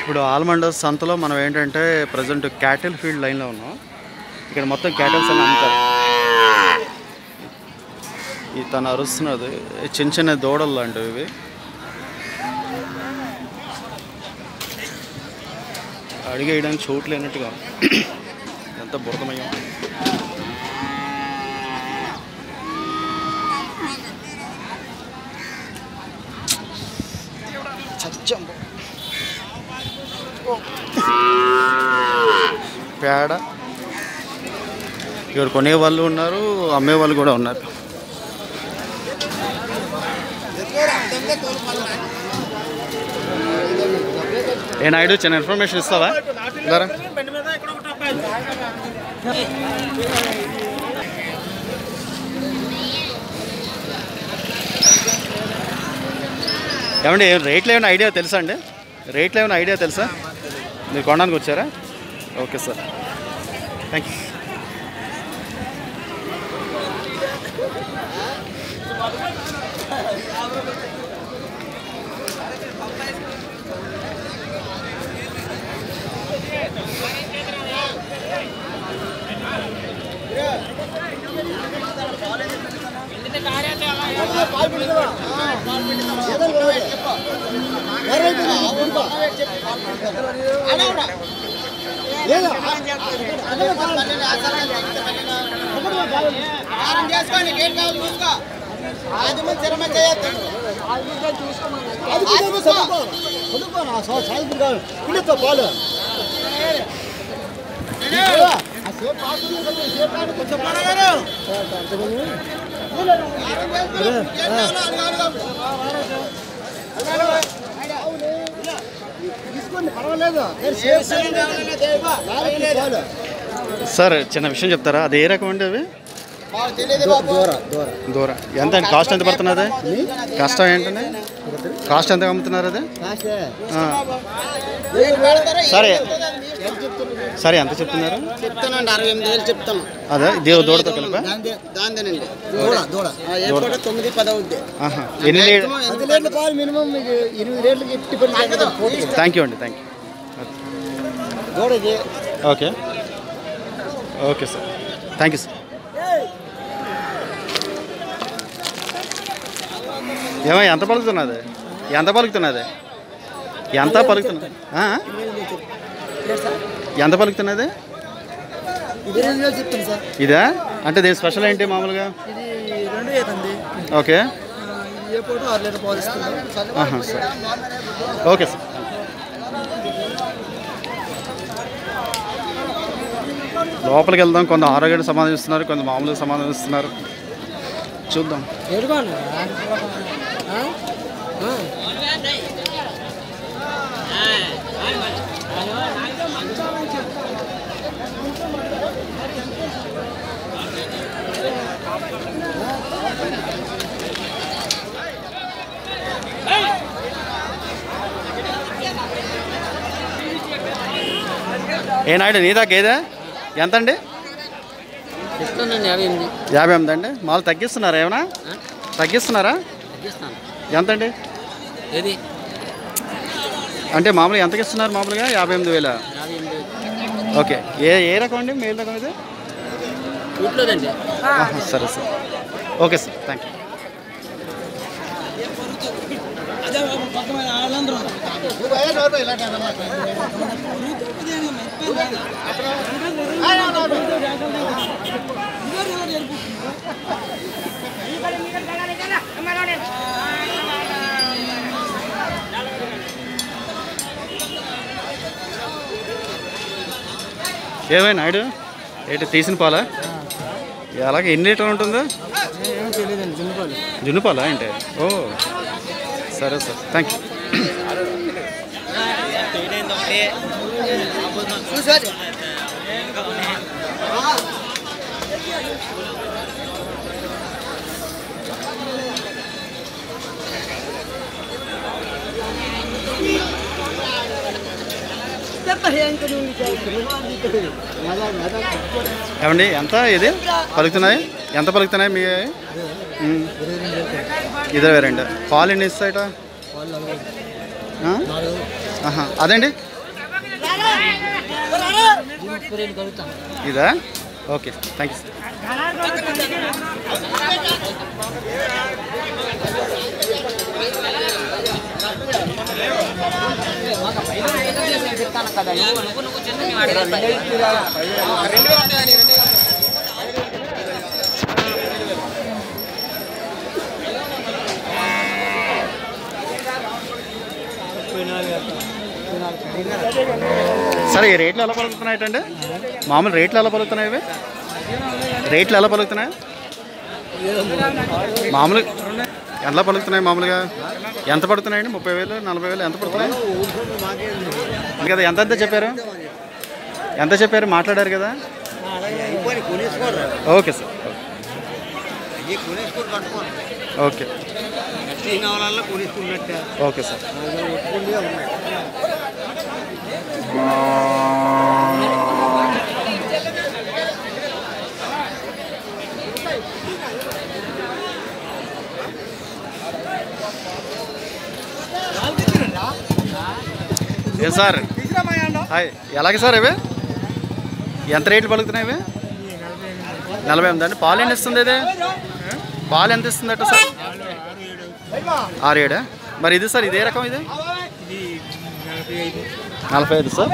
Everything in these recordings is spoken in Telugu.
ఇప్పుడు ఆల్మండ సంతలో మనం ఏంటంటే ప్రజెంట్ క్యాటిల్ ఫీల్డ్ లైన్లో ఉన్నాం ఇక్కడ మొత్తం క్యాటిల్స్ అని అమ్ముతారు ఈ తను అరుస్తున్నది చిన్న చిన్న దూడలు లాంటివి ఇవి అడిగేయడానికి చోటు లేనట్టుగా ఉంది. ఎంత బురదమయం చచ్చం పేడ ఇక్కడ కొనే వాళ్ళు ఉన్నారు అమ్మే వాళ్ళు కూడా ఉన్నారు ఏ నాయుడు చిన్న ఇన్ఫర్మేషన్ ఇస్తావా ఇలారా ఏమండి ఏం రేట్లు ఏమైనా ఐడియా తెలుసా అండి రేట్లు ఏమైనా ఐడియా తెలుసా మీరు కొనడానికి వచ్చారా ఓకే సార్ థ్యాంక్ యూ చేసుకొని గేట్ కావాలి చూసుకో అది మంచి చిరమ చేయొద్దు సార్ చిన్న విషయం చెప్తారా అది ఏ రకం అండి అవి తెలియదు బాబు దూరం ఎంత అండి కాస్ట్ ఎంత పడుతున్నది కాస్ట్ ఏంటండి కాస్ట్ ఎంత అమ్ముతున్నారు అది ఆ, సరే సరే ఎంత చెప్తున్నారు చెప్తానండి అరవై ఎనిమిది వేలు చెప్తాను అదే ఇది దూడతో కలిపా దాందేనండి దూడ దూడ ఎయిర్పోర్ట్ తొమ్మిది పది అవుద్ది ఆహా. ఎన్ని లీ పది లీటర్లు పాలు మినిమం మీకు ఇరవై లీటర్లకి ఎట్టి పని థ్యాంక్ యూ అండి థ్యాంక్ యూ దూడ ఇది okay okay sir thank you sir ఏమో ఎంత పలుకుతున్నది ఎంత పలుకుతున్నది ఎంత పలుకుతున్నది ఆ? ఎంత పలుకుతున్నది ఇది రెండు వేలు చెప్తాను సార్ ఇదా అంటే దీని స్పెషల్ ఏంటి మామూలుగా ఇది రెండు అవుతుంది ఓకే ఏ పూట ఆరు లీటర్ పాలు ఇస్తుంది ఆహా, సరే ఓకే సార్ లోపలికి వెళ్దాం కొంత ఆరోగ్య సమాధానం ఇస్తున్నారు కొంత మామూలుగా సమాధానం ఇస్తున్నారు చూద్దాం ఎడుకోండి ఏ నాయుడు నీదా గేదె ఎంత అండి ఇస్తానండి యాభై ఎనిమిది యాభై ఎనిమిది అండి మామూలు తగ్గిస్తున్నారా ఏమైనా తగ్గిస్తున్నారా తగ్గిస్తాను ఎంత అండి ఏది అంటే మామూలుగా ఎంతకి ఇస్తున్నారు మామూలుగా యాభై ఎనిమిది వేల యాభై ఎనిమిది ఓకే ఏ ఏ రకం అండి మేల్ రకం ఇది వీటిలోదండి ఆహా, సరే sir okay sir thank you ఏమై నాయుడు ఏంటి తీసిన పాలా అలాగే ఎన్ని లీటర్లు ఉంటుందో ఏమో తెలియదండి జిమ్ముకోవాలి జున్ను పాలా ఏంటి ఓ సరే సార్ థ్యాంక్ యూ ఏమండి ఎంత ఇది పలుకుతున్నాయి ఎంత పలుకుతున్నాయి మీ ఉమ్. ఇరవై రెండు పాలు ఎన్ని ఇస్తాయట ఆ? ఆహా. అదండి ఇదా ఓకే థ్యాంక్ యూ సార్ సరే ఈ రేట్లు ఎలా పలుకుతున్నాయటండి మామూలు రేట్లు ఎలా పలుకుతున్నాయి ఇవి రేట్లు ఎలా పలుకుతున్నాయి మామూలు ఎలా పలుకుతున్నాయి మామూలుగా ఎంత పడుతున్నాయండి ముప్పై వేలు నలభై వేలు ఎంత పడుతున్నాయి కదా ఎంత ఎంత చెప్పారు ఎంత చెప్పారు మాట్లాడారు కదా okay sir okay okay sir ఏం సార్ హాయ్ ఎలాగే సార్ ఇవి ఎంత రేట్లు పలుకుతున్నాయి ఇవి నలభై ఎనిమిది అండి పాలు ఎన్ని ఇస్తుంది ఇది పాలు ఎంత ఇస్తుంది అట్ట సార్ ఆరు ఏడా మరి ఇది సార్ ఇదే రకం ఇది నలభై ఐదు సార్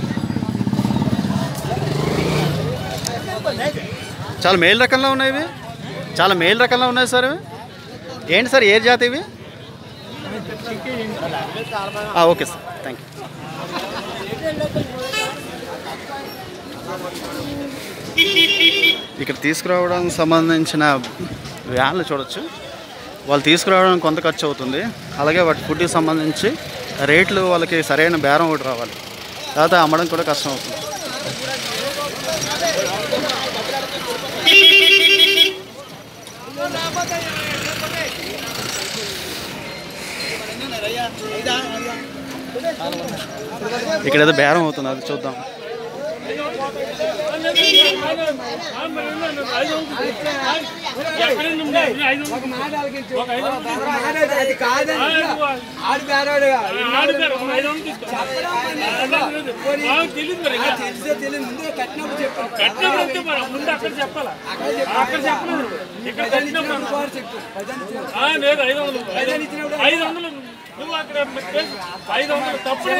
చాలా మేలు రకంలో ఉన్నాయి ఇవి చాలా మేలు రకంలో ఉన్నాయి సార్ ఇవి ఏంటి సార్ ఏ జాతి ఇవి ఆ, ఓకే సార్ థ్యాంక్ యూ ఇక్కడ తీసుకురావడానికి సంబంధించిన వ్యాన్లు చూడొచ్చు వాళ్ళు తీసుకురావడానికి కొంత ఖర్చు అవుతుంది అలాగే వాటి ఫుడ్కి సంబంధించి రేట్లు వాళ్ళకి సరైన బేరం ఒకటి రావాలి తర్వాత అమ్మడం కూడా కష్టం అవుతుంది ఇక్కడ ఏదో బేరం అవుతుంది అది చూద్దాం అది కాదండి ఆడు బేరాడు తెలిసే తెలియదు ముందే కట్టినప్పుడు చెప్పాను అక్కడ చెప్పు పదని ఐదు వందలు నువ్వు అక్కడ ఐదు వందలు తప్పుడు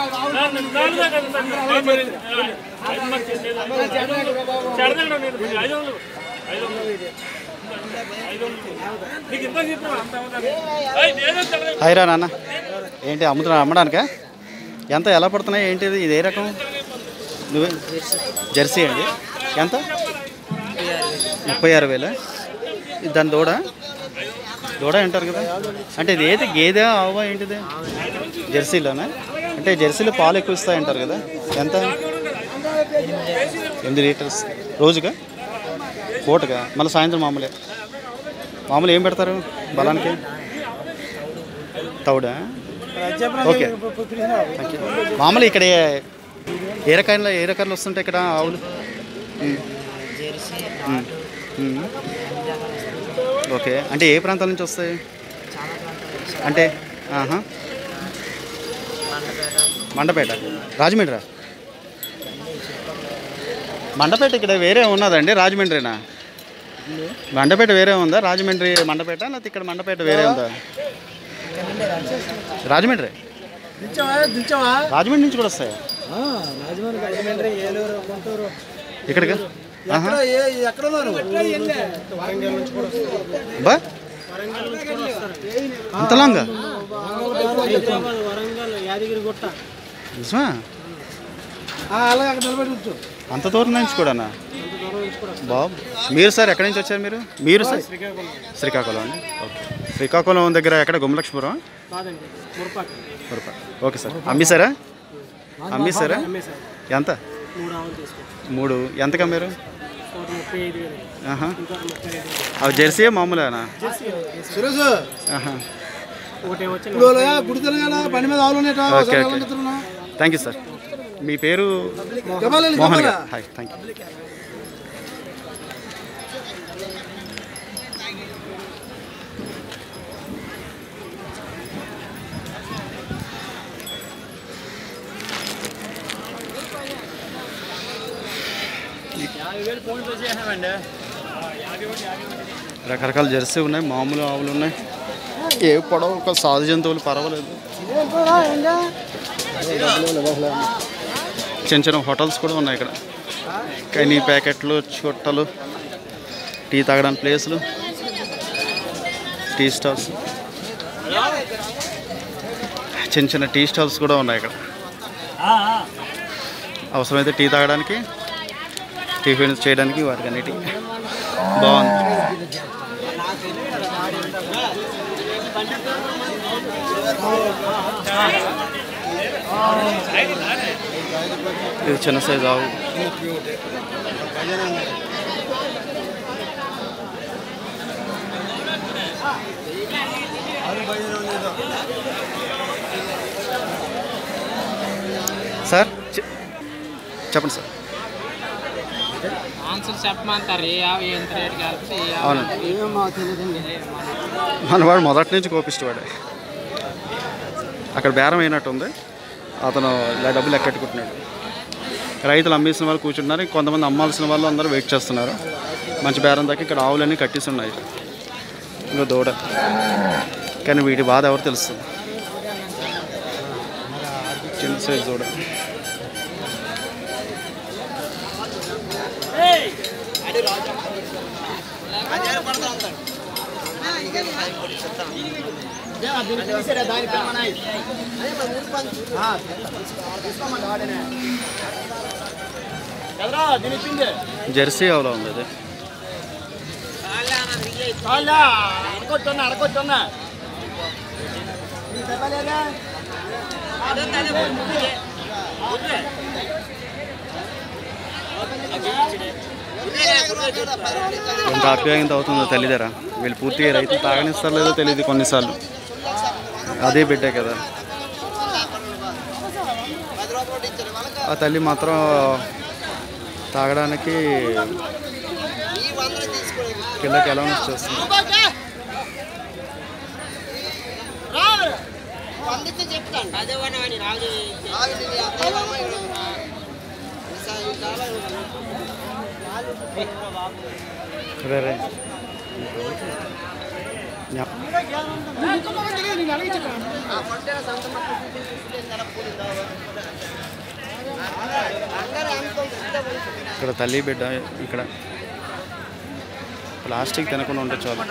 చెడదండి నేను ఐదు వందలు ఐదు వందలు ఐదు వందలు నీకు ఇంత చెప్పిన అంత అవుతుంది నేనే చెడదండి హైరా నాన్న ఏంటి అమ్ముతున్నా అమ్మడానికా ఎంత ఎలా పడుతున్నాయి ఏంటి ఇది ఇది ఏ రకం నువ్వే జెర్సీ అండి ఎంత ముప్పై ఆరు వేల ఇది దాని దూడ దూడ అంటారు కదా అంటే ఇది ఏది గేదె ఆవా ఏంటిది జెర్సీలోనా అంటే జెర్సీలో పాలు ఎక్కువ ఇస్తాయి అంటారు కదా ఎంత ఎనిమిది లీటర్స్ రోజుగా పూటగా మళ్ళీ సాయంత్రం మామూలే మామూలు ఏం పెడతారు బలానికి తౌడా ఓకే థ్యాంక్ యూ మామూలు ఇక్కడ ఏ- ఏ రకాల ఏ రకాలు వస్తుంటాయి ఇక్కడ ఆవులు ఉమ్. ఉమ్. ఉమ్. ఓకే అంటే ఏ ప్రాంతాల నుంచి వస్తాయి అంటే ఆహా మండపేట రాజమండ్రి మండపేట ఇక్కడ వేరే ఉన్నదండి రాజమండ్రినా మండపేట వేరే ఉందా రాజమండ్రి మండపేట లేకపోతే ఇక్కడ మండపేట వేరే ఉందా రాజమండ్రి దించావా దించావా రాజమండ్రి నుంచి కూడా వస్తాయి రాజమండ్రి రాజమండ్రి ఏలూరు గుంటూరు ఇక్కడికి ఆహా. ఎక్కడ ఏ ఎక్కడ ఉన్నారు బా అంత లాంగా వరంగల్ యాదగిరి గుట్ట నిజమా అలాగే అక్కడ నిలబడి కూర్చో అంత దూరం నుంచి కూడానా బాబు మీరు సార్ ఎక్కడి నుంచి వచ్చారు మీరు మీరు సార్ శ్రీకాకుళం అండి ఓకే శ్రీకాకుళం దగ్గర ఎక్కడ గుమ్మలక్ష్మపురం కాదండి మురపాక పొరపా ఓకే సార్ అమ్మేశారా అమ్మేశారా ఎంత మూడు ఆవులు తీసుకో మూడు ఎంతకు అమ్మారు ఒక ముప్పై ఐదు వేలు ఆహా ఇంకా ముప్పై ఐదు వేలు అవి జెర్సీ మామూలేనా సురేష్ ఆహా ఒకటి వచ్చి గుడి తిరగాల పని మీద ఆవులు okay okay thank you sir మీ పేరు Mohan garu hi thank you రకరకాల జెర్సీ ఉన్నాయి మామూలు ఆవులు ఉన్నాయి ఏ పొడవు ఒక సాధు జంతువులు పర్వాలేదు చిన్న చిన్న హోటల్స్ కూడా ఉన్నాయి ఇక్కడ కనీ ప్యాకెట్లు చుట్టలు టీ తాగడానికి ప్లేసులు టీ స్టాల్స్ చిన్న చిన్న టీ స్టాల్స్ కూడా ఉన్నాయి ఇక్కడ అవసరమైతే టీ తాగడానికి టిఫిన్స్ చేయడానికి వాటికి అన్నిటి బాగుంది ఇది చిన్న సైజ్ ఆవు సార్ చె- చెప్పండి సార్ ఆన్సర్ చెప్పమంటారు ఏ ఆవు ఎంత రేటుకి వెళ్తే ఏ ఆవు అవునండి. ఏమో తెలియదండి మనవాడు మొదటి నుంచి కోపిష్టవాడే అక్కడ బేరం అయినట్టుంది అతను ఇలా డబ్బులు ఎక్కెట్టుకుంటున్నాడు రైతులు అమ్మేసిన వాళ్ళు కూర్చుంటున్నారు కొంతమంది అమ్మాల్సిన వాళ్ళు అందరూ వెయిట్ చేస్తున్నారు మంచి బేరం దాకా ఇక్కడ ఆవులన్నీ కట్టేసి ఉన్నాయి ఇంకా దూడ కానీ వీటి బాధ ఎవరు తెలుస్తుంది చిన్న సైజ్ దూడ జెర్సీ ఆవులో ఉంది అది అరకొచ్చున్నా అరకొచ్చున్నా ఎంత ఆప్యాయంత అవుతుందో తెలియదరా వీళ్ళు పూర్తిగా రైతులు తాగనిస్తారు లేదో తెలియదు కొన్నిసార్లు అదే బిడ్డే కదా ఆ తల్లి మాత్రం తాగడానికి కిందకి ఎలా చేస్తుంది అందుకే చెప్తాను అదే వాడిని రాజు రే రే యా. ఇక్కడ తల్లి బిడ్డ ఇక్కడ ప్లాస్టిక్ తినకుండా ఉంటే చాలు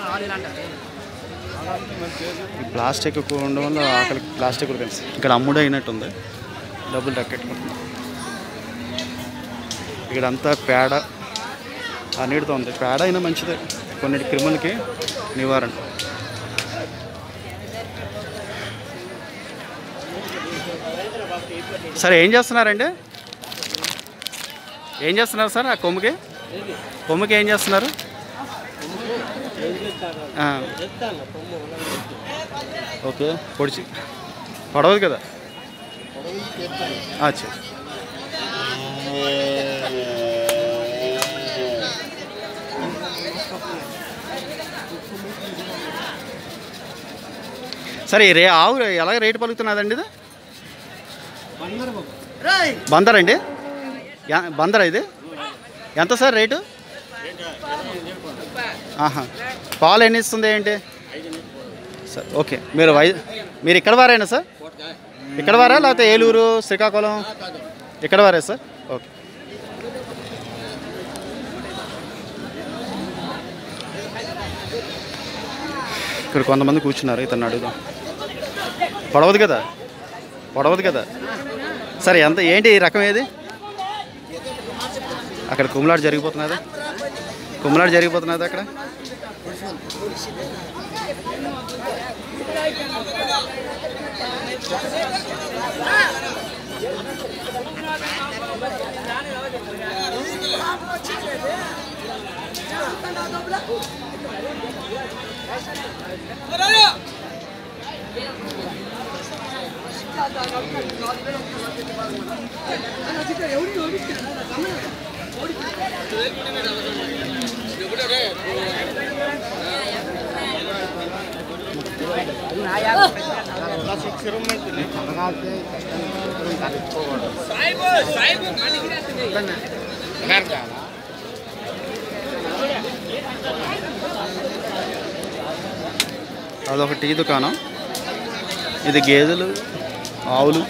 ఈ ప్లాస్టిక్ ఎక్కువ ఉండడం వల్ల ఆకలికి ప్లాస్టిక్ కూడా తెలుసు ఇక్కడ అమ్ముడు అయినట్టుంది డబ్బులు దక్కెట్టుకుంటుంది ఇక్కడ అంతా పేడ ఆ నీటితో ఉంది పేడ అయినా మంచిదే కొన్నిటి క్రిములకి నివారణ సరే ఏం చేస్తున్నారండి ఏం చేస్తున్నారు సార్ ఆ కొమ్ముకి కొమ్ముకి ఏం చేస్తున్నారు ఆ. ఓకే పొడిచి పడవదు కదా అచ్చా సరే ఈ రే ఆవు ఎలా రేటు పలుకుతున్నదండి ఇది బందర్ అండి యా- బందరా ఇది ఎంత సార్ రేటు ఆహా పాలు ఎన్ని ఇస్తుంది ఏంటి సార్ ఓకే మీరు వై మీరు ఇక్కడ వారేనా సార్ ఇక్కడ వారా లేకపోతే ఏలూరు శ్రీకాకుళం ఇక్కడ వారే సార్ ఓకే ఇక్కడ కొంతమంది కూర్చున్నారు ఇతను అడుగుదాం పొడవదు కదా పొడవదు కదా సరే ఎంత ఏంటి ఈ రకం ఏది అక్కడ కుమ్లాడు జరిగిపోతున్నది కుమ్లాడు జరిగిపోతున్నది అక్కడ అదొక టీ దుకాణం ఇది గేదెలు ఆవులు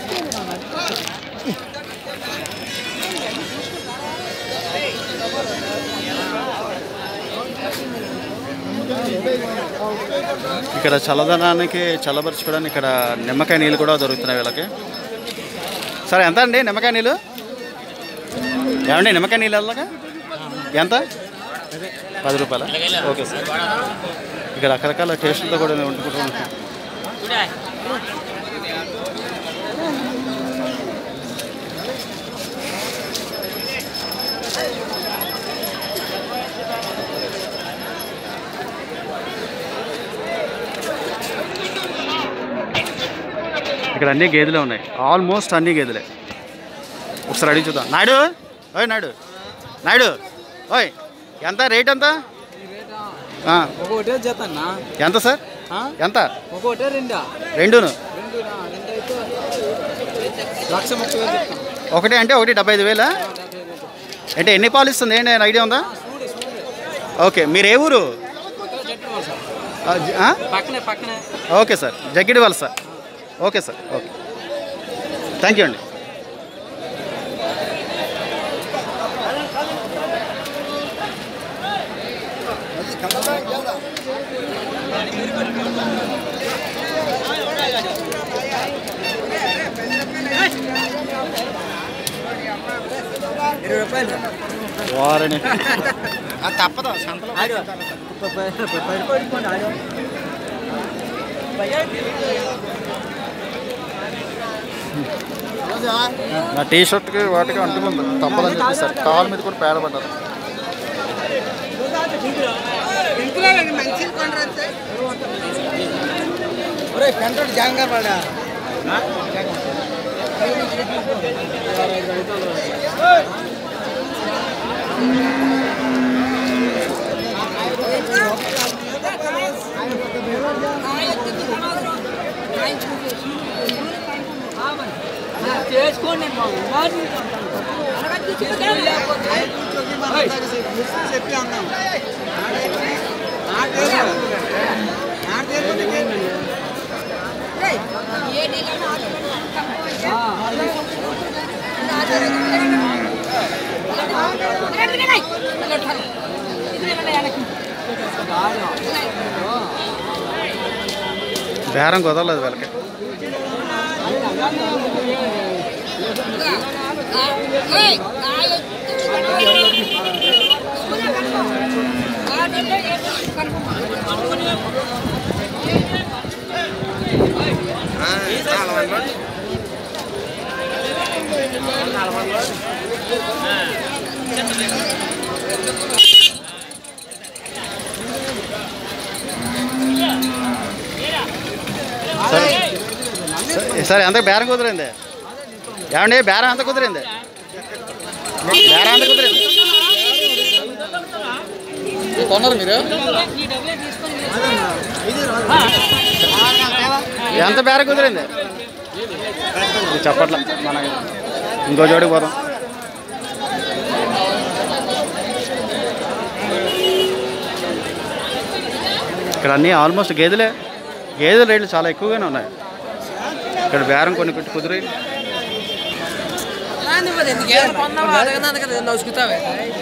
ఇక్కడ చల్లదనానికి చల్లబరుచుకోవడానికి ఇక్కడ నిమ్మకాయ నీళ్ళు కూడా దొరుకుతున్నాయి వీళ్ళకి సరే ఎంత అండి నిమ్మకాయ నీళ్ళు ఏమండి నిమ్మకాయ నీళ్ళు వెళ్ళగా ఎంత పది రూపాయల ఓకే సార్ ఇక్కడ రకరకాల టేస్టులతో కూడా వండుకుంటూ ఉంటాం ఇక్కడ అన్ని గేదెలే ఉన్నాయి ఆల్మోస్ట్ అన్ని గేదెలే ఒకసారి అడిగి చూద్దాం నాయుడు ఓయ్ నాయుడు నాయుడు ఓయ్ ఎంత రేట్ ఎంత ఆ, ఒకటే చేతన్నా ఎంత సార్ ఎంత ఒకటే రెండా రెండును రెండునా రెండు అయితే లక్ష ముప్పై వేలు చెప్తాను ఒకటి అంటే ఒకటి డెబ్బై ఐదు వేలా అంటే ఎన్ని పాలు ఇస్తుంది ఏంటి ఐడియా ఉందా ఓకే మీరు ఏ ఊరు ఆ, జ- ఆ? పక్కనే పక్కనే okay sir Jaggidi Valasa okay sir okay thank you అండి ఇరవై రూపాయలు వారని తప్పదు సంతలో నా టీ షర్ట్కి వాటికి అంటుకుంది తప్పదని చెప్పేసారు కాలు మీద కూడా పేడబడ్డారు ఒరే పెంటోడు జాంగా పడా చేసుకోండి చెప్పి అన్నాం బేరం కుదరలేదు వీళ్ళకి సరే సరే- సరే ఎంత బేరం కుదిరింది ఏమండి బేరం ఎంత కుదిరింది బేరం ఎంత కుదిరింది కొన్నారు మీరు ఎంత బేరం కుదిరింది ఇది చెప్పట్ల మన ఇంకో జోడికి పోదాం ఇక్కడ అన్నీ ఆల్మోస్ట్ గేదెలే గేదెల రేట్లు చాలా ఎక్కువగానే ఉన్నాయి ఇక్కడ బేరం కొన్ని పెట్టి కుదిరి నవ్వుతావే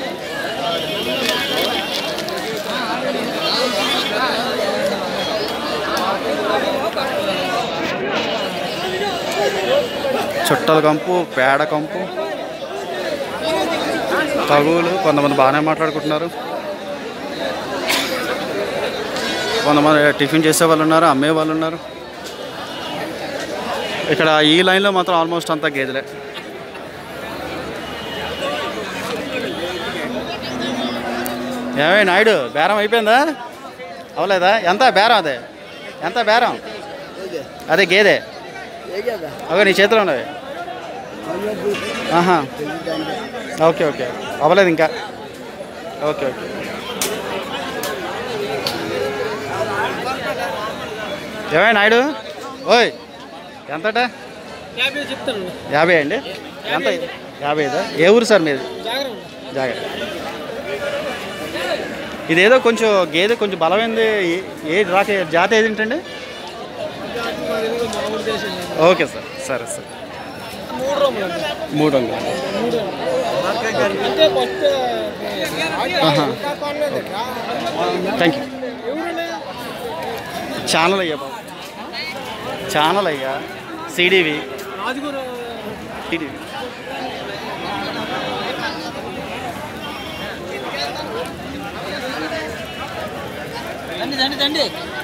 చుట్టల కంపు పేడ కంపు తగులు కొంతమంది బాగానే మాట్లాడుకుంటున్నారు కొంతమంది టిఫిన్ చేసే వాళ్ళు ఉన్నారు అమ్మే వాళ్ళు ఉన్నారు ఇక్కడ ఈ లైన్లో మాత్రం ఆల్మోస్ట్ అంతా గేదెలే ఏమే నాయుడు బేరం అయిపోయిందా అవలేదా ఎంత బేరం అదే ఎంత బేరం అదే గేదె అవి నీ చేతిలో ఉన్నవి ఆహా ఓకే ఓకే అవ్వలేదు ఇంకా ఓకే ఓకే ఏమై నాయుడు ఓయ్ ఎంతట యాభై చెప్తాను యాభై అండి ఎంత యాభై ఐదా ఏ ఊరు సార్ మీది జాగ్రత్త ఇదేదో కొంచెం గేదె కొంచెం బలమైంది ఏ- ఏ రాక జాతి ఏదేంటండి ఓకే సార్ సరే సార్ మూడు వందలు అంటే ఫస్ట్ ఆహా. థ్యాంక్ యూ ఛానల్ అయ్యా బాబు ఛానల్ అయ్యా సిడివి సిడివి దండి దండి దండి